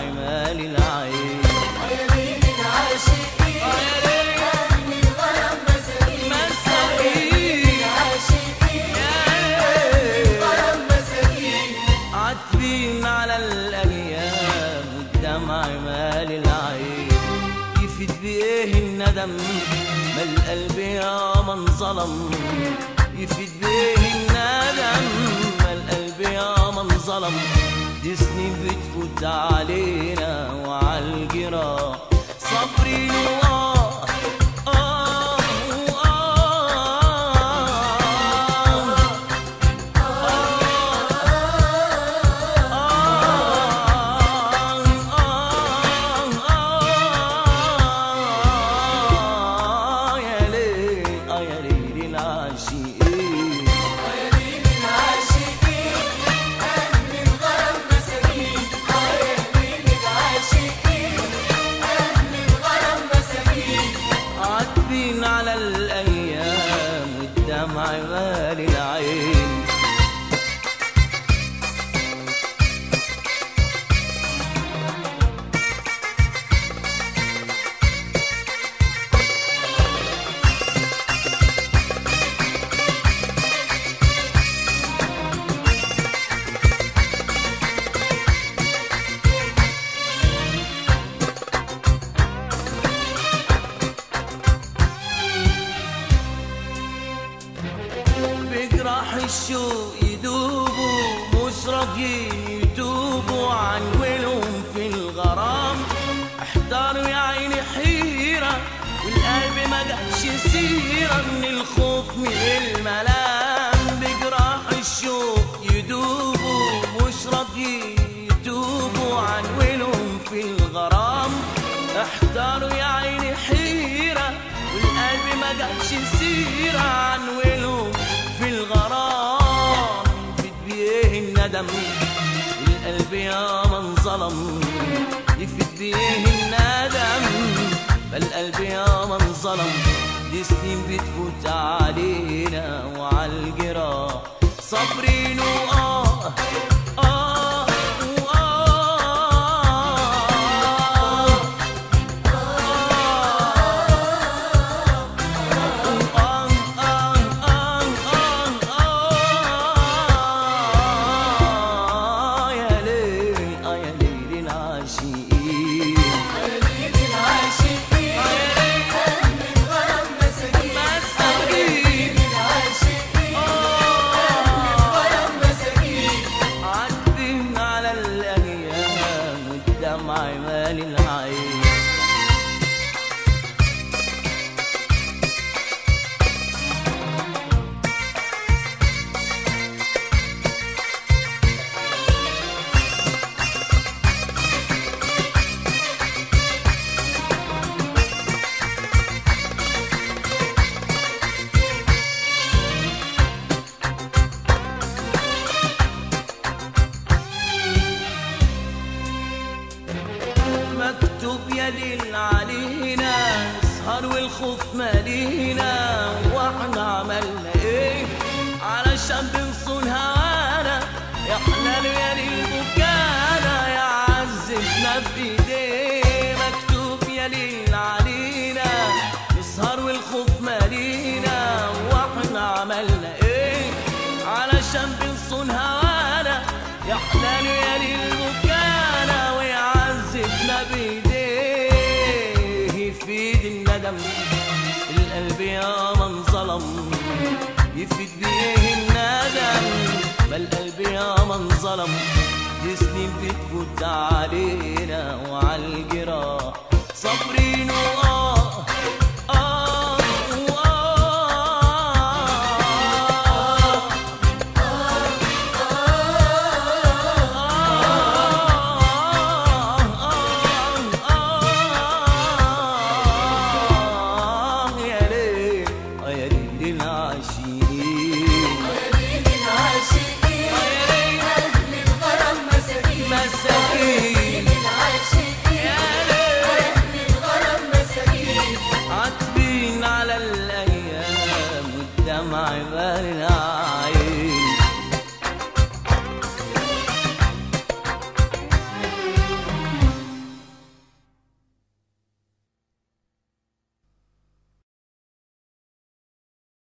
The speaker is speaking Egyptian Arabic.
مال العين يا ليل العاشقين أهل الغرام مساكين مساكين العاشقين الغرام مساكين عاتبين على الأيام والدمع مال العين يفيد بإيه الندم ما القلب يا من ظلم يفيد بإيه الندم ما القلب يا من ظلم دي سنين بتفوت علينا وعالجراح صبري وآه آه وآه يا ليل يا ليل العاشقين يا ليل العاشقين أهل الغرام مساكين يا ليل العاشقين أهل الغرام مساكين عاتبين على الأيام والدمع غالي العين بجراح الشوق يدوبوا مش راضيين يتوبوا عن ولهم في الغرام احتاروا يا عيني حيرة والقلب ما جابش سيرة من الخوف من الملام بجراح الشوق يدوبوا مش راضيين يتوبوا عن ولهم في الغرام احتاروا يا عيني حيرة والقلب ما جابش سيرة عن ولهم في الغرام يفيد بيه الندم القلب يا من ظلم يفيد بيه الندم فالقلب يا من ظلم دي سنين بتفوت علينا وعالجراح صابرين وآه آه وآه يا ليل يا ليل العاشقين يا ليل العاشقين أهل الغرام مساكين مساكين العاشقين أهل الغرام مساكين عاتبين على الأيام والدمع مال العين مكتوب يا ليل علينا نسهر والخوف مالينا واحنا عملنا ايه علشان بنصون هوانا يا حلال يا ليل بكانا يا عزتنا في ايديه مكتوب يا ليل علينا نسهر والخوف مالينا واحنا عملنا ايه علشان بنصون هوانا يا حلال يا ليل بكانا ويعذبنا بايديه يفيد الندم القلب يا من ظلم يفيد بيه الندم ما القلب يا من ظلم دي سنين بتفوت علينا وعالجراح صابرين وآه آه وآه يا ليل يا ليل العاشقين يا ليل العاشقين أهل الغرام مساكين مساكين العاشقين يا ليل أهل الغرام مساكين عاتبين على الأيام والدمع غير